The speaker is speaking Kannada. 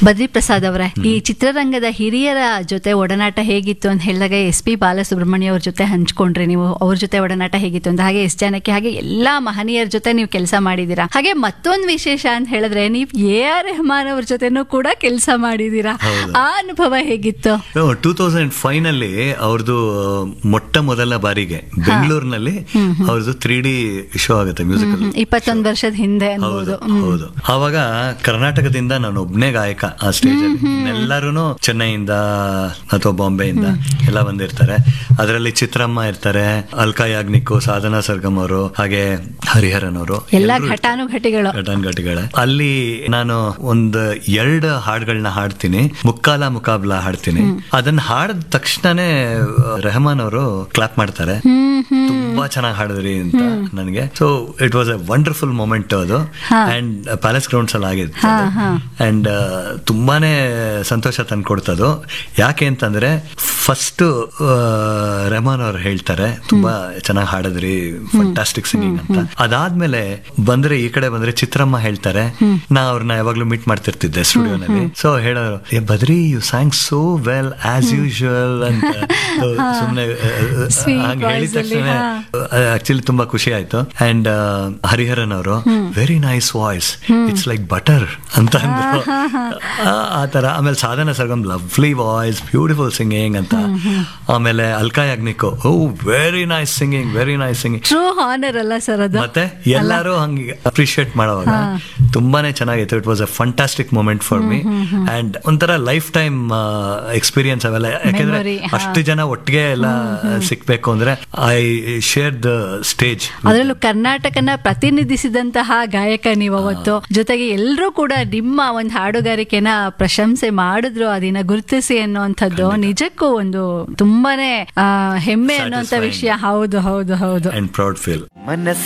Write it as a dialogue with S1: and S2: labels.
S1: ಬದ್ರಿ ಪ್ರಸಾದ್ ಅವರೇ ಈ ಚಿತ್ರರಂಗದ ಹಿರಿಯರ ಜೊತೆ ಒಡನಾಟ ಹೇಗಿತ್ತು ಅಂತ ಹೇಳಿದಾಗ ಎಸ್ ಪಿ ಬಾಲಸುಬ್ರಹ್ಮಣ್ಯ ಅವ್ರ ಜೊತೆ ಹಂಚ್ಕೊಂಡ್ರಿ ನೀವು ಅವ್ರ ಜೊತೆ ಒಡನಾಟ ಹೇಗಿತ್ತು ಅಂತ ಹಾಗೆ ಎಸ್ ಜಾನಕಿ ಹಾಗೆ ಎಲ್ಲಾ ಮಹನೀಯರ ಜೊತೆ ನೀವು ಕೆಲಸ ಮಾಡಿದೀರಾ ಹಾಗೆ ಮತ್ತೊಂದು ವಿಶೇಷ ಅಂತ ಹೇಳಿದ್ರೆ ನೀವು ಎ ಆರ್ ರೆಹಮಾನ್ ಅವ್ರ ಜೊತೆನೂ ಕೂಡ ಕೆಲಸ ಮಾಡಿದೀರಾ ಆ ಅನುಭವ ಹೇಗಿತ್ತು
S2: ಟೂ ತೌಸಂಡ್ ಫೈವ್ ನಲ್ಲಿ ಅವ್ರದ್ದು ಮೊಟ್ಟ ಮೊದಲ ಬಾರಿಗೆ ಬೆಂಗಳೂರಿನಲ್ಲಿ ಅವ್ರದ್ದು ತ್ರೀ ಡಿ ಶೋ ಆಗುತ್ತೆ ಮ್ಯೂಸಿಕಲ್
S1: ಇಪ್ಪತ್ತೊಂದು ವರ್ಷದ ಹಿಂದೆ
S2: ಹೌದು
S1: ಅನ್ಬೋದು
S2: ಹೌದು ಅವಾಗ ಕರ್ನಾಟಕದಿಂದ ನಾನು ಒಬ್ನೇ ಗಾಯಕ ಆ ಸ್ಟೇಜ್ ಅಲ್ಲಿ ಎಲ್ಲರೂ ಚೆನ್ನೈಯಿಂದ ಅಥವಾ ಬಾಂಬೆಯಿಂದ ಎಲ್ಲ ಬಂದಿರ್ತಾರೆ ಅದರಲ್ಲಿ ಚಿತ್ರಮ್ಮ ಇರ್ತಾರೆ ಅಲ್ಕಾ ಯಾಗ್ನಿಕ್ ಸಾಧನಾ ಸರ್ಗಮ್ ಅವರು ಹಾಗೆ ಹರಿಹರನ್ ಅವರು
S1: ಎಲ್ಲಾ ಘಟಾನುಘಟಿಗಳು
S2: ಘಟಾನುಘಟಿಗಳೇ ಅಲ್ಲಿ ನಾನು ಒಂದು ಎರಡು ಹಾಡುಗಳನ್ನ ಹಾಡ್ತೀನಿ ಮುಕ್ಕಾಲ ಮುಕಾಬ್ಲ ಹಾಡ್ತೀನಿ ಅದನ್ನ ಹಾಡಿದ ತಕ್ಷಣನೇ ರೆಹಮಾನ್ ಅವರು ಕ್ಲಾಪ್ ಮಾಡ್ತಾರೆ ತುಂಬಾ ಚೆನ್ನಾಗಿ ಹಾಡಿದ್ರಿ ಅಂತ ನನಗೆ so it was a wonderful moment ಅದು ಅಂಡ್ ಪ್ಯಾಲೇಸ್ ಗ್ರೌಂಡ್ಸ್ ಅಲ್ಲಿ ಆಗಿತ್ತು ಅಂಡ್ ತುಂಬಾನೇ ಸಂತೋಷ ತಂದ್ಕೊಡ್ತದು ಯಾಕೆ ಅಂತಂದ್ರೆ ಫಸ್ಟ್ ರೆಹಮಾನ್ ಅವ್ರು ಹೇಳ್ತಾರೆ ತುಂಬಾ ಚೆನ್ನಾಗಿ ಹಾಡಿದ್ರಿ ಫಂಟಾಸ್ಟಿಕ್ ಸಿಂಗಿಂಗ್ ಅಂತ ಅದಾದ್ಮೇಲೆ ಬಂದ್ರೆ ಈ ಕಡೆ ಬಂದ್ರೆ ಚಿತ್ರಮ್ಮ ಹೇಳ್ತಾರೆ ನಾ ಅವ್ರನ್ನ ಯಾವಾಗ್ಲೂ ಮೀಟ್ ಮಾಡ್ತಿರ್ತಿದ್ದೆ ಸ್ಟುಡಿಯೋನಲ್ಲಿ ಸೊ ಹೇಳೋರು hey Badri you sang so well as usual ಅಂತ ಸುಮ್ಮನೆ
S1: Sweet
S2: ಹಂಗೆ ಹೇಳಿದ
S1: voice ಅಲ್ಲಿ,
S2: ತಕ್ಷಣ ಆಕ್ಚುಲಿ ತುಂಬಾ ಖುಷಿ ಆಯ್ತು ಅಂಡ್ ಹರಿಹರನ್ ಅವರು very nice voice it's like butter ಅಂತ ಅಂದ್ರು ಆ- ಆ ತರ ಆಮೇಲೆ Sadhana Sargam lovely voice beautiful singing ಅಂತ ಆಮೇಲೆ Alka Yagnik oh very nice singing very nice singing
S1: true honour ಅಲ್ಲ ಸರ್ ಅದು
S2: ಮತ್ತೆ ಎಲ್ಲರೂ ಹಂಗೆ ಅಪ್ರಿಶಿಯೇಟ್ ಮಾಡೋವಾಗ ತುಂಬಾನೇ ಚೆನ್ನಾಗಿತ್ತು it was a fantastic moment for me and ಒಂಥರ ಲೈಫ್ ಟೈಮ್ ಎಕ್ಸ್ಪೀರಿಯನ್ಸ್ ಅವೆಲ್ಲ ಯಾಕಂದ್ರೆ
S1: Memory, ಹಾ.
S2: ಅಷ್ಟು ಜನ ಒಟ್ಟಿಗೆ ಎಲ್ಲ ಸಿಕ್ಬೇಕು ಅಂದ್ರೆ ಐ ಶೇರ್ ದ ಸ್ಟೇಜ್
S1: ಅದರಲ್ಲೂ ಕರ್ನಾಟಕನ ಪ್ರತಿನಿಧಿಸಿದಂತಹ ಗಾಯಕ ನೀವು ಅವತ್ತು ಜೊತೆಗೆ ಎಲ್ಲರೂ ಕೂಡ ನಿಮ್ಮ ಒಂದು ಹಾಡುಗಾರಿಕೆನ ಪ್ರಶಂಸೆ ಮಾಡಿದ್ರು ಅದನ್ನ ಗುರುತಿಸಿ ಅನ್ನುವಂಥದ್ದು ನಿಜಕ್ಕೂ ಒಂದು ತುಂಬಾನೇ ಆ, ಹೆಮ್ಮೆ ಅನ್ನುವಂತ
S2: Satisfying.
S1: ವಿಷಯ ಹೌದು ಹೌದು ಹೌದು
S2: ಅಂಡ್ ಪ್ರೌಡ್ ಫೀಲ್